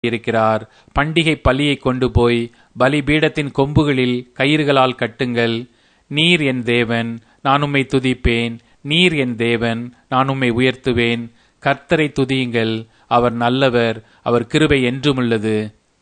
இருக்கிறார் பண்டிகை பலியை கொண்டு போய் பலிபீடத்தின் கொம்புகளில் கயிறுகளால் கட்டுங்கள் நீர் என் தேவன் நான் உம்மை துதிப்பேன் நீர் என் தேவன் நான் உம்மை உயர்த்துவேன் கர்த்தரை துதியுங்கள் அவர் நல்லவர் அவர் கிருபை என்றுமுள்ளது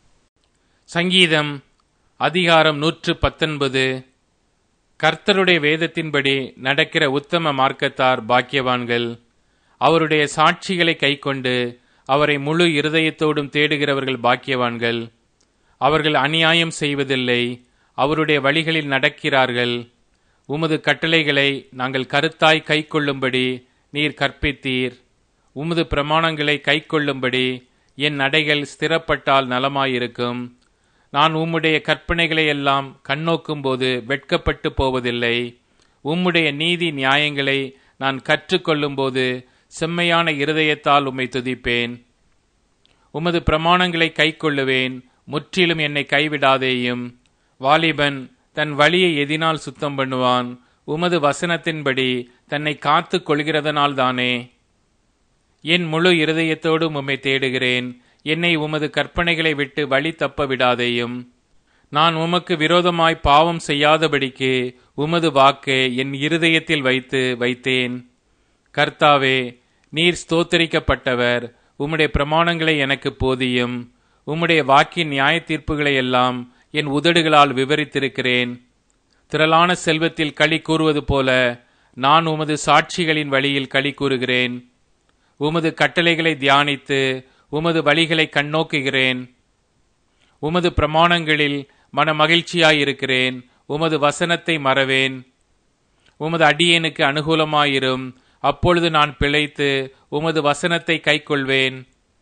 சங்கீதம் அதிகாரம் நூற்று பத்தொன்பது கர்த்தருடைய வேதத்தின்படி நடக்கிற உத்தம மார்க்கத்தார் பாக்கியவான்கள் அவருடைய சாட்சிகளை கைக்கொண்டு அவரை முழு இருதயத்தோடும் தேடுகிறவர்கள் பாக்கியவான்கள் அவர்கள் அநியாயம் செய்வதில்லை அவருடைய வழிகளில் நடக்கிறார்கள் உமது கட்டளைகளை நாங்கள் கருத்தாய் கைக்கொள்ளும்படி நீர் கற்பித்தீர் உமது பிரமாணங்களை கைக்கொள்ளும்படி என் நடைகள் ஸ்திரப்பட்டால் நலமாயிருக்கும் நான் உம்முடைய கற்பனைகளை எல்லாம் கண்ணோக்கும்போது வெட்கப்பட்டு போவதில்லை உம்முடைய நீதி நியாயங்களை நான் கற்றுக்கொள்ளும்போது செம்மையான இருதயத்தால் உம்மை துதிப்பேன் உமது பிரமாணங்களை கைக்கொள்ளுவேன் முற்றிலும் என்னை கைவிடாதேயும் வாலிபன் தன் வழியை எதினால் சுத்தம் பண்ணுவான் உமது வசனத்தின்படி தன்னை காத்து கொள்கிறதனால்தானே என் முழு இருதயத்தோடும் உம்மை தேடுகிறேன் என்னை உமது கற்பனைகளை விட்டு வழி தப்ப விடாதேயும் நான் உமக்கு விரோதமாய் பாவம் செய்யாதபடிக்கு உமது வாக்கை என் இருதயத்தில் வைத்து வைத்தேன் கர்த்தாவே நீர் ஸ்தோத்தரிக்கப்பட்டவர் உம்முடைய பிரமாணங்களை எனக்கு போதியும் உம்முடைய வாக்கின் நியாய தீர்ப்புகளை எல்லாம் என் உதடுகளால் விவரித்திருக்கிறேன் திரளான செல்வத்தில் களி கூறுவது போல நான் உமது சாட்சிகளின் வழியில் களி கூறுகிறேன் உமது கட்டளைகளை தியானித்து உமது வழிகளை கண்ணோக்குகிறேன் உமது பிரமாணங்களில் மன மகிழ்ச்சியாயிருக்கிறேன் உமது வசனத்தை மறவேன் உமது அடியேனுக்கு அனுகூலமாயிரும் அப்பொழுது நான் பிழைத்து உமது வசனத்தை கைக்கொள்வேன்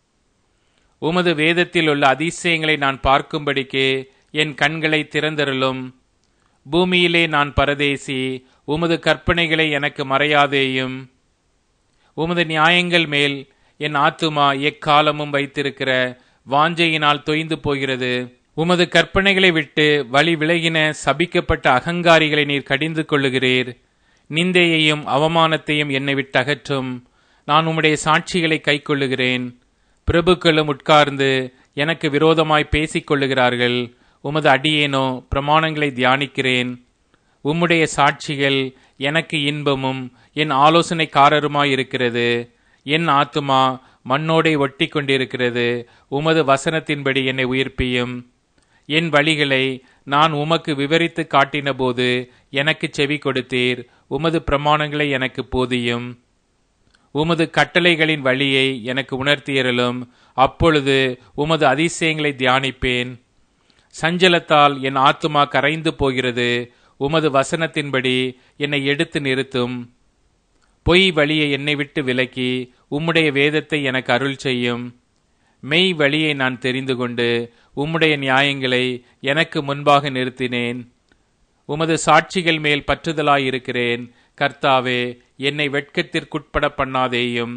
உமது வேதத்தில் உள்ள அதிசயங்களை நான் பார்க்கும்படிக்கு என் கண்களை திறந்தருளும் பூமியிலே நான் பரதேசி உமது கற்பனைகளை எனக்கு மறையாதேயும் உமது நியாயங்கள் மேல் என் ஆத்துமா எக்காலமும் வைத்திருக்கிற வாஞ்சையினால் தொய்ந்து போகிறது உமது கற்பனைகளை விட்டு வழி விலகின சபிக்கப்பட்ட அகங்காரிகளை நீர் கடிந்து கொள்ளுகிறீர் நிந்தையையும் அவமானத்தையும் என்னை விட்டு அகற்றும் நான் உம்முடைய சாட்சிகளை கைக்கொள்ளுகிறேன் பிரபுக்களும் உட்கார்ந்து எனக்கு விரோதமாய் பேசிக் கொள்ளுகிறார்கள் உமது அடியேனோ பிரமாணங்களை தியானிக்கிறேன் உம்முடைய சாட்சிகள் எனக்கு இன்பமும் என் ஆலோசனைக்காரருமாயிருக்கிறது என் ஆத்துமா மண்ணோடே ஒட்டி கொண்டிருக்கிறது உமது வசனத்தின்படி என்னை உயிர்ப்பியும் என் வழிகளை நான் உமக்கு விவரித்து காட்டினபோது எனக்கு செவி கொடுத்தீர் உமது பிரமாணங்களை எனக்கு போதியும் உமது கட்டளைகளின் வழியை எனக்கு உணர்த்தியறலும் அப்பொழுது உமது அதிசயங்களை தியானிப்பேன் சஞ்சலத்தால் என் ஆத்துமா கரைந்து போகிறது உமது வசனத்தின்படி என்னை எடுத்து நிறுத்தும் பொய் வழியை என்னை விட்டு விலக்கி உம்முடைய வேதத்தை எனக்கு அருள் செய்யும் மெய் வழியை நான் தெரிந்து கொண்டு உம்முடைய நியாயங்களை எனக்கு முன்பாக நிறுத்தினேன் உமது சாட்சிகள் மேல் பற்றுதலாயிருக்கிறேன் கர்த்தாவே என்னை வெட்கத்திற்குட்பட பண்ணாதேயும்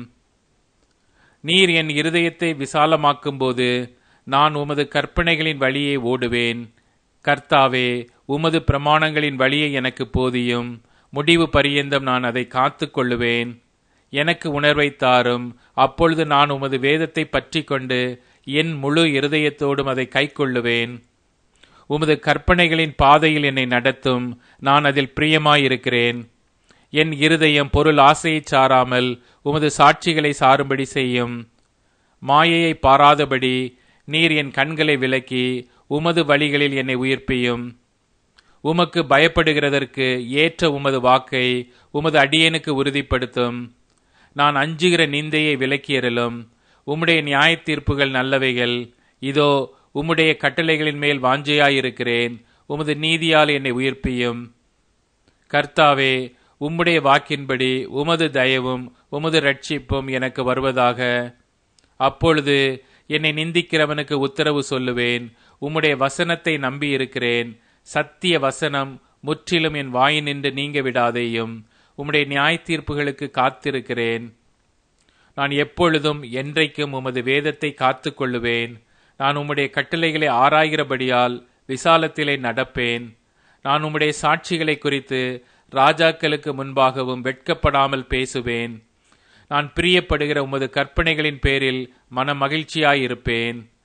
நீர் என் இருதயத்தை விசாலமாக்கும்போது நான் உமது கற்பனைகளின் வழியே ஓடுவேன் கர்த்தாவே உமது பிரமாணங்களின் வழியை எனக்கு போதியும் முடிவு பரியந்தம் நான் அதை காத்து கொள்ளுவேன் எனக்கு உணர்வை தாரும் அப்பொழுது நான் உமது வேதத்தை பற்றி கொண்டு என் முழு இருதயத்தோடும் அதை கைக்கொள்ளுவேன் உமது கற்பனைகளின் பாதையில் என்னை நடத்தும் நான் அதில் பிரியமாயிருக்கிறேன் என் இருதயம் பொருள் ஆசையை சாராமல் உமது சாட்சிகளை சாரும்படி செய்யும் மாயையை பாராதபடி நீர் என் கண்களை விலக்கி உமது வழிகளில் என்னை உயிர்ப்பியும் உமக்கு பயப்படுகிறதற்கு ஏற்ற உமது வாக்கை உமது அடியேனுக்கு உறுதிப்படுத்தும் நான் அஞ்சுகிற நிந்தையை விலக்கியறலும் உம்முடைய நியாய தீர்ப்புகள் நல்லவைகள் இதோ உம்முடைய கட்டளைகளின் மேல் வாஞ்சையாயிருக்கிறேன் உமது நீதியால் என்னை உயிர்ப்பியும் கர்த்தாவே உம்முடைய வாக்கின்படி உமது தயவும் உமது ரட்சிப்பும் எனக்கு வருவதாக அப்பொழுது என்னை நிந்திக்கிறவனுக்கு உத்தரவு சொல்லுவேன் உம்முடைய வசனத்தை நம்பி இருக்கிறேன் சத்திய வசனம் முற்றிலும் என் வாயினின்று நீங்க விடாதேயும் உம்முடைய நியாய தீர்ப்புகளுக்கு காத்திருக்கிறேன் நான் எப்பொழுதும் என்றைக்கும் உமது வேதத்தை காத்து கொள்ளுவேன் நான் உம்முடைய கட்டளைகளை ஆராய்கிறபடியால் விசாலத்திலே நடப்பேன் நான் உம்முடைய சாட்சிகளை குறித்து ராஜாக்களுக்கு முன்பாகவும் வெட்கப்படாமல் பேசுவேன் நான் பிரியப்படுகிற உமது கற்பனைகளின் பேரில் மன மகிழ்ச்சியாயிருப்பேன்